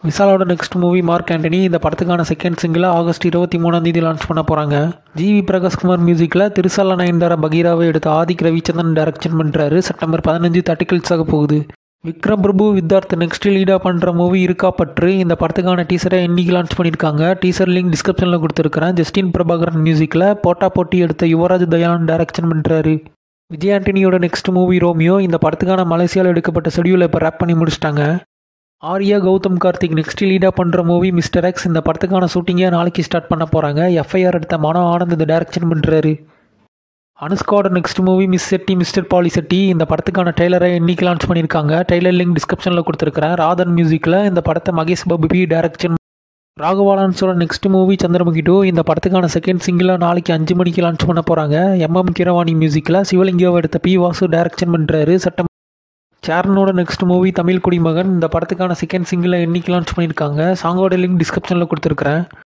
விசாலோட next movie Mark Antony இந்த படத்துக்கான second சிங்கிளை August இருபத்தி மூணாம் தேதி லான்ச் பண்ண போகிறாங்க ஜிவி பிரகாஷ்குமார் மியூசிக்கில் திருசால நயன்தாரா பகீராவை எடுத்த ஆதிக் ரவிச்சந்திரன் டைரக்ஷன் பண்ணுறாரு செப்டம்பர் பதினஞ்சு தட்டிக்கல்ஸ் ஆக போகுது விக்ரம் பிரபு வித்தார்த் நெக்ஸ்ட் லீடாக பண்ணுற மூவி இருக்கா பற்று இந்த படத்துக்கான டீசரை இன்னைக்கு லான்ச் பண்ணியிருக்காங்க டீசர் லிங்க் டிஸ்கிரிப்ஷனில் கொடுத்துருக்கிறேன் ஜஸ்டின் பிரபாகரன் மியூசிக்கில் போட்டா போட்டி எடுத்த யுவராஜ் தயாளன் டைரக்ஷன் பண்ணுறாரு விஜய் ஆண்டனியோட நெக்ஸ்ட் மூவி ரோமியோ இந்த படத்துக்கான மலேசியாவில் எடுக்கப்பட்ட ஷெடியூலை இப்போ ரேப் பண்ணி முடிச்சிட்டாங்க ஆர்யா கௌதம் கார்த்திக் நெக்ஸ்ட் லீடாக பண்ணுற மூவி மிஸ்டர் எக்ஸ் இந்த படத்துக்கான ஷூட்டிங்கை நாளைக்கு ஸ்டார்ட் பண்ண போகிறாங்க எஃப்ஐஆர் எடுத்த மனோ ஆனந்த் இந்த டைரக்ஷன் பண்ணுறாரு அனுஷ்காவோட next movie miss Shetty mister Polishetty இந்த படத்துக்கான ட்ரெய்லரை இன்னைக்கு லான்ச் பண்ணியிருக்காங்க ட்ரெய்லர் லிங்க் டிஸ்கிரிப்ஷனில் கொடுத்துருக்கிறேன் ராதன் மியூசிக்கில் இந்த படத்தை மகேஷ் பாபு பி டைரக்ஷன் ராகவாலான்ஸோட நெக்ஸ்ட் மூவி சந்திரமுகி டூ இந்த படத்துக்கான செகண்ட் சிங்கிளாக நாளைக்கு அஞ்சு மணிக்கு லான்ச் பண்ண போகிறாங்க எம்எம் கிரவாணி மியூசிக்கில் சிவலிங்காவை எடுத்த பி வாசு டைரக்ஷன் பண்ணுறாரு சட்டம் சேரனோட நெக்ஸ்ட் மூவி தமிழ் குடிமகன் இந்த படத்துக்கான செகண்ட் சிங்கிளை இன்னைக்கு லான்ச் பண்ணியிருக்காங்க சாங்கோட லிங்க் டிஸ்கிரிப்ஷனில் கொடுத்துருக்குறேன்